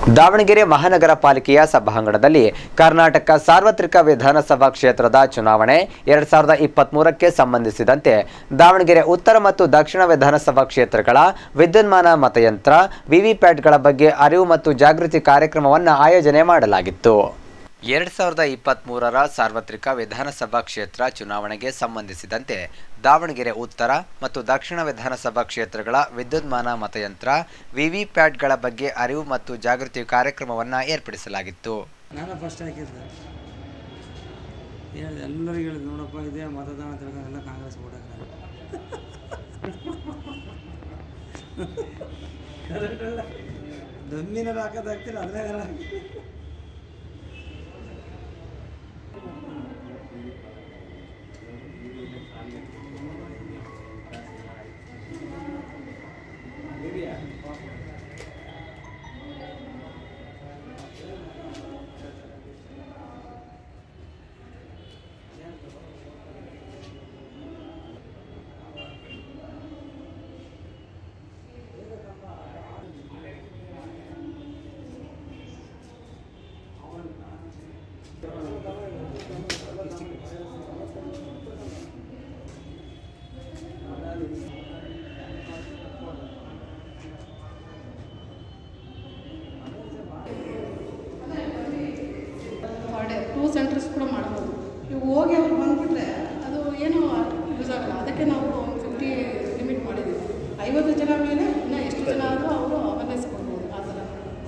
ದಾವಣಗೆರೆ ಮಹಾನಗರ ಪಾಲಿಕೆಯ ಸಭಾಂಗಣದಲ್ಲಿ ಕರ್ನಾಟಕ ಸಾರ್ವತ್ರಿಕ ವಿಧಾನಸಭಾ ಕ್ಷೇತ್ರದ ಚುನಾವಣೆ ಎರಡ್ ಸಾವಿರದ ಇಪ್ಪತ್ಮೂರಕ್ಕೆ ಸಂಬಂಧಿಸಿದಂತೆ ದಾವಣಗೆರೆ ಉತ್ತರ ಮತ್ತು ದಕ್ಷಿಣ ವಿಧಾನಸಭಾ ಕ್ಷೇತ್ರಗಳ ವಿದ್ಯುನ್ಮಾನ ಮತಯಂತ್ರ ವಿವಿಪ್ಯಾಟ್ಗಳ ಬಗ್ಗೆ ಅರಿವು ಮತ್ತು ಜಾಗೃತಿ ಕಾರ್ಯಕ್ರಮವನ್ನು ಆಯೋಜನೆ ಮಾಡಲಾಗಿತ್ತು ಎರಡ್ ಸಾವಿರದ ಇಪ್ಪತ್ತ್ಮೂರರ ಸಾರ್ವತ್ರಿಕ ವಿಧಾನಸಭಾ ಕ್ಷೇತ್ರ ಚುನಾವಣೆಗೆ ಸಂಬಂಧಿಸಿದಂತೆ ದಾವಣಗೆರೆ ಉತ್ತರ ಮತ್ತು ದಕ್ಷಿಣ ವಿಧಾನಸಭಾ ಕ್ಷೇತ್ರಗಳ ವಿದ್ಯುನ್ಮಾನ ಮತಯಂತ್ರ ವಿವಿಪ್ಯಾಟ್ಗಳ ಬಗ್ಗೆ ಅರಿವು ಮತ್ತು ಜಾಗೃತಿ ಕಾರ್ಯಕ್ರಮವನ್ನು ಏರ್ಪಡಿಸಲಾಗಿತ್ತು ನಾನು ಫಸ್ಟ್ ಹಾಕಿದ್ದೆ ಹೇಳಿದೆ ಎಲ್ಲರಿಗೂ ಹೇಳಿದೆ ನೋಡಪ್ಪ ಇದೇ ಮತದಾನ ತಿಳ್ಕೊಂಡು ಎಲ್ಲ ಕಾಂಗ್ರೆಸ್ ಓಟ್ ಹಾಕಿದ್ರೆ ದಮ್ಮಿನಾರು ಹಾಕೋದು ಹಾಕ್ತೀರ ಅದ್ರಾಗ ಹಾಕಿ ಪರ್ ಟೂ ಸೆಂಟರ್ಸ್ ಕೂಡ ಮಾಡ್ಬೋದು ಇವು ಹೋಗಿ ಅವ್ರು ಬಂದುಬಿಟ್ರೆ ಅದು ಏನೂ ಯೂಸ್ ಆಗಲ್ಲ ಅದಕ್ಕೆ ನಾವು ಫಿಫ್ಟಿ ಲಿಮಿಟ್ ಮಾಡಿದ್ದೀವಿ ಐವತ್ತು ಜನ ಮೇಲೆ ಇನ್ನೂ ಎಷ್ಟು ಜನ ಆದರೂ ಅವರು ಅವೇರ್ನೆಸ್ ಕೊಡ್ಬೋದು ಆ ಥರ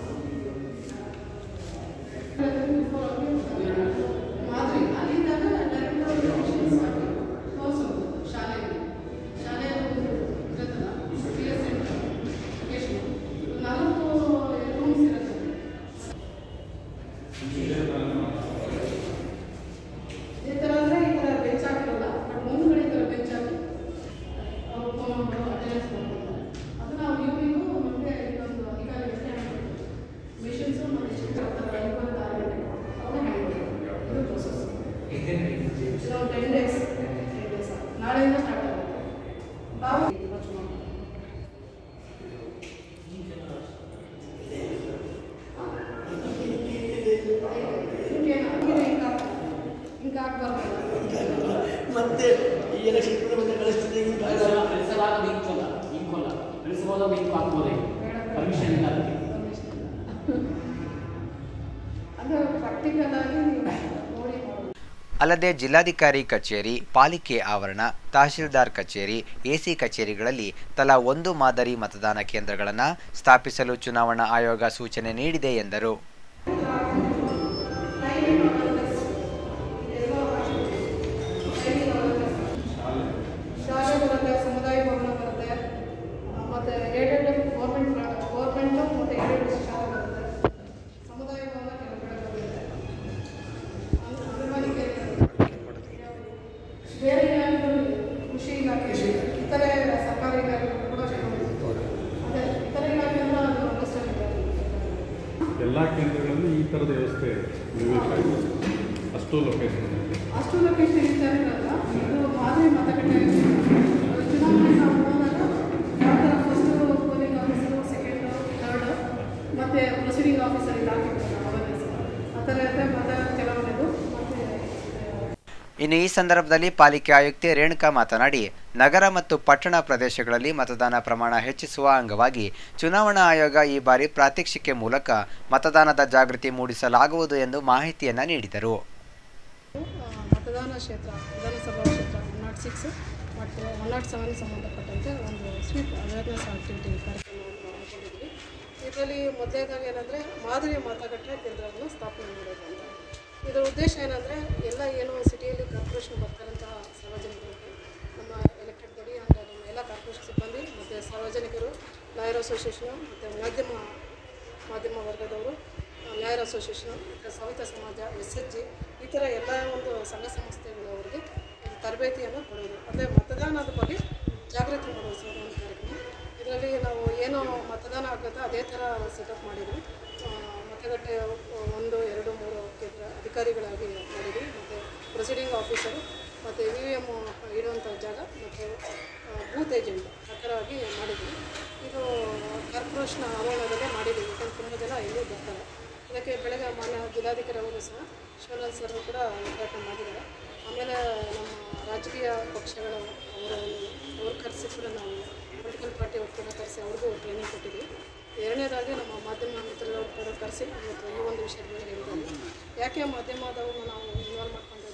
ಮಾದರಿ ಅಲ್ಲಿಂದಾಗ ಶಾಲೆಯಲ್ಲಿ ಶಾಲೆಯಲ್ಲಿ ಇರುತ್ತಲ್ಲ ಪಿ ಎಸ್ ನಾಲ್ಕು ರೂಮ್ಸ್ ಇರುತ್ತೆ ಈ ಥರ ಅಂದರೆ ಈ ಥರ ಬೆಂಚ್ ಹಾಕಿರಲ್ಲ ಬಟ್ ಮುಂದ್ಗಡೆ ಈ ಥರ ಬೆಂಚ್ ಹಾಕಿ ಅವ್ರು ತೊಗೊಂಡು ಅಟೆಂಡೆನ್ಸ್ ಮಾಡ್ತಾರೆ ಅದು ನಾವು ಇವ್ರಿಗೂ ಮತ್ತೆ ಇನ್ನೊಂದು ಅಧಿಕಾರಿಗಳಿಗೆ ಮಿಷನ್ಸು ಮತ್ತು ಚಿಕ್ಕ ಐವತ್ತು ಆರು ಗಂಟೆ ಅವ್ರನ್ನ ಇದು ಪ್ರೊಸೆಸ್ ಇದೊಂದು ಟೆನ್ ಡೇಸ್ ಟೆನ್ ಡೇಸ್ ನಾಳೆಯಿಂದ ಸ್ಟಾರ್ಟ್ ಆಗುತ್ತೆ ತಾವು ಚುನಾವಣೆ ಹಿಂಗೆ ಹಾಕ್ಬಾರ್ದು ಮತ್ತೆ ಈ ಎಲೆಕ್ಷನ್ ಕೂಡ ಮತ್ತೆ ಕಳಿಸ್ತಿದ್ದೆ ಬೆಳೆಸಲಾಗದು ಇಂಕಲ್ಲ ಇಂಕಲ್ಲ ಬೆಳೆಸಬಹುದಾಗ ಇಂಕು ಹಾಕ್ಬೋದೇ ಪರ್ಮಿಷನ್ ಇಲ್ಲ ಅದಕ್ಕೆ ಅದು ಪ್ರಾಕ್ಟಿಕಲ್ ಆಗಿ ನೀವು ನೋಡಿ ಮಾಡೋದು ಅಲ್ಲದೆ ಜಿಲ್ಲಾಧಿಕಾರಿ ಕಚೇರಿ ಪಾಲಿಕೆ ಆವರಣ ತಹಶೀಲ್ದಾರ್ ಕಚೇರಿ ಎಸಿ ಕಚೇರಿಗಳಲ್ಲಿ ತಲಾ ಒಂದು ಮಾದರಿ ಮತದಾನ ಕೇಂದ್ರಗಳನ್ನು ಸ್ಥಾಪಿಸಲು ಚುನಾವಣಾ ಆಯೋಗ ಸೂಚನೆ ನೀಡಿದೆ ಎಂದರು ಶಾಲೆ ಬರುತ್ತೆ ಸಮುದಾಯ ಭವನ ಬರುತ್ತೆ ಮತ್ತು ಏಡೆಡ್ ಗೌರ್ಮೆಂಟ್ ಗೌರ್ಮೆಂಟು ಮತ್ತು ಏಡೆಡ್ ಶಾಲೆ ಬರುತ್ತೆ ಸಮುದಾಯ ಭವನ ಕೆಲವು ಕಡೆ ಬರುತ್ತೆ ಅಂಗ್- ಅಂಗನವಾಡಿ ಕೇಂದ್ರ ಬೇರೆ ಇಲಾಖೆಗಳು ಇದೆ. ಕೃಷಿ ಇಲಾಖೆ ಇತರೆ ಸರ್ಕಾರಿ ಇಲಾಖೆಗಳು ಕೂಡ ಇದೆ. ಅದೇ ಇತರೆ ಇಲಾಖೆ ಅಂದ್ರೆ ಅದು ಅಂಡರ್ಸ್ಟ್ಯಾಂಡ್ ಇದೆ ಎಲ್ಲ ಕೇಂದ್ರಗಳಲ್ಲಿ ಈ ಥರದ ವ್ಯವಸ್ಥೆ ವಿವೇಕ ಅಷ್ಟು ಲೊಕೇಶನ್ ಅಷ್ಟು ಲೊಕೇಶನ್ ಇರ್ತಾರೆ ಇರಲ್ಲ ಇದು ಮಾದರಿ ಮತಗಟ್ಟೆ ಚುನಾವಣೆ ನಾವು ಹೋದಾಗ ಯಾವ ಥರ first polling officer second third ಮತ್ತು ಪ್ರೊಸೀಡಿಂಗ್ ಆಫೀಸರ್ ಇಲ್ಲಿ ಹಾಕಿರ್ತಾರೆ ಅವೇರ್ನೆಸ್ ಆ ಥರ ಇರುತ್ತೆ ಮತ ಚಲಾವಣೆದು ಮತ್ತು ಇನ್ನು ಈ ಸಂದರ್ಭದಲ್ಲಿ ಪಾಲಿಕೆ ಆಯುಕ್ತೆ ರೇಣುಕಾ ಮಾತನಾಡಿ ನಗರ ಮತ್ತು ಪಟ್ಟಣ ಪ್ರದೇಶಗಳಲ್ಲಿ ಮತದಾನ ಪ್ರಮಾಣ ಹೆಚ್ಚಿಸುವ ಅಂಗವಾಗಿ ಚುನಾವಣಾ ಆಯೋಗ ಈ ಬಾರಿ ಪ್ರಾತ್ಯಕ್ಷಿಕೆ ಮೂಲಕ ಮತದಾನದ ಜಾಗೃತಿ ಮೂಡಿಸಲಾಗುವುದು ಎಂದು ಮಾಹಿತಿಯನ್ನ ನೀಡಿದರು ಮತದಾನ ಕ್ಷೇತ್ರ ವಿಧಾನಸಭಾ ಕ್ಷೇತ್ರ ಒನ್ ನಾಟ್ ಸಿಕ್ಸ್ ಮತ್ತು ಒನ್ ನಾಟ್ ಸೆವೆನ್ ಸಂಬಂಧಪಟ್ಟಂತೆ ಒಂದು ಸ್ವೀಪ್ ಅವೇರ್ನೆಸ್ ಆಕ್ಟಿವಿಟಿ ಕಾರ್ಯಕ್ರಮವನ್ನು ಹಮ್ಮಿಕೊಂಡಿದ್ವಿ ಇದರಲ್ಲಿ ಮೊದಲನೇದಾಗಿ ಏನಂದರೆ ಮಾದರಿ ಮತಗಟ್ಟೆ ಕೇಂದ್ರವನ್ನು ಸ್ಥಾಪನೆ ಮಾಡೋದು ಅಂತ ಇದರ ಉದ್ದೇಶ ಏನಂದರೆ ಎಲ್ಲ ಏನು ಸಿಟಿಯಲ್ಲಿ ಕಾರ್ಪೊರೇಷನ್ ಬರ್ತಾರಂತಹ ಸಾರ್ವಜನಿಕರಿಗೆ ನಮ್ಮ ಎಲೆಕ್ಟೆಡ್ ಬಾಡಿ ಅಂದರೆ ನಮ್ಮ ಎಲ್ಲ ಕಾರ್ಪೊರೇಷನ್ ಸಿಬ್ಬಂದಿ ಮತ್ತು ಸಾರ್ವಜನಿಕರು ಲಾಯರ್ ಅಸೋಸಿಯೇಷನು ಮತ್ತು ಮಾಧ್ಯಮ ಮಾಧ್ಯಮ ವರ್ಗದವರು ಲಾಯರ್ ಅಸೋಸಿಯೇಷನ್ ಮತ್ತು ಸವಿತ ಸಮಾಜ ಎಸ್ ಎಚ್ ಜಿ ಈ ಥರ ಎಲ್ಲ ಒಂದು ಸಂಘ ಸಂಸ್ಥೆಗಳವರಿಗೆ ಒಂದು ತರಬೇತಿಯನ್ನು ಕೊಡೋದು ಅಂದರೆ ಮತದಾನದ ಬಗ್ಗೆ ಜಾಗೃತಿ ಮೂಡಿಸುವ ಒಂದು ಕಾರ್ಯಕ್ರಮ ಇದರಲ್ಲಿ ನಾವು ಏನು ಮತದಾನ ಆಗುತ್ತೋ ಅದೇ ಥರ ಸೆಟಪ್ ಮಾಡಿದ್ವಿ ಆ, ಮತಗಟ್ಟೆ ಒಂದು ಎರಡು ಮೂರು ಕೇಂದ್ರ ಅಧಿಕಾರಿಗಳಾಗಿ ಮಾಡಿದ್ವಿ ಮತ್ತು ಪ್ರೊಸೀಡಿಂಗ್ ಆಫೀಸರು ಮತ್ತು ವಿ ವಿ ಎಮ್ ಇಡುವಂಥ ಜಾಗ ಮತ್ತು ಬೂತ್ ಏಜೆಂಟ್ ಆ ಥರ ಆಗಿ ಮಾಡಿದ್ವಿ ಇದು ಕಾರ್ಪೊರೇಷನ್ ಆವರಣದಲ್ಲೇ ಮಾಡಿದ್ದೀವಿ ಯಾಕಂದ್ರೆ ತುಂಬ ಜನ ಇಲ್ಲಿ ಬರ್ತಾರೆ ಇದಕ್ಕೆ ಬೆಳಗ್ಗೆ ಮಾನ್ಯ ಜಿಲ್ಲಾಧಿಕಾರಿ ಅವರು ಸಹ ಶಿವಲಾಲ್ ಸರ್ ಕೂಡ ಉದ್ಘಾಟನೆ ಮಾಡಿದ್ದಾರೆ ಆಮೇಲೆ ನಮ್ಮ ರಾಜಕೀಯ ಪಕ್ಷಗಳ ಅವರ ಅವ್ರು ಕರೆಸಿ ಕೂಡ ನಾವು ಪೊಲಿಟಿಕಲ್ ಪಾರ್ಟಿ ಅವ್ರು ಕೂಡ ಕರೆಸಿ ಅವ್ರಿಗೂ ಟ್ರೈನಿಂಗ್ ಕೊಟ್ಟಿದ್ವಿ ಎರಡನೇದಾಗಿ ನಮ್ಮ ಮಾಧ್ಯಮ ಮಿತ್ರರು ಕೂಡ ಕರೆಸಿ ಇವತ್ತು ಈ ಒಂದು ವಿಷಯದ ಮೇಲೆ ಹೇಳಿದ್ದಾರೆ ಯಾಕೆ ಮಾಧ್ಯಮದವ್ರನ್ನ ನಾವು ಇನ್ವಾಲ್ವ್ ಮಾಡ್ಕೊಂಡು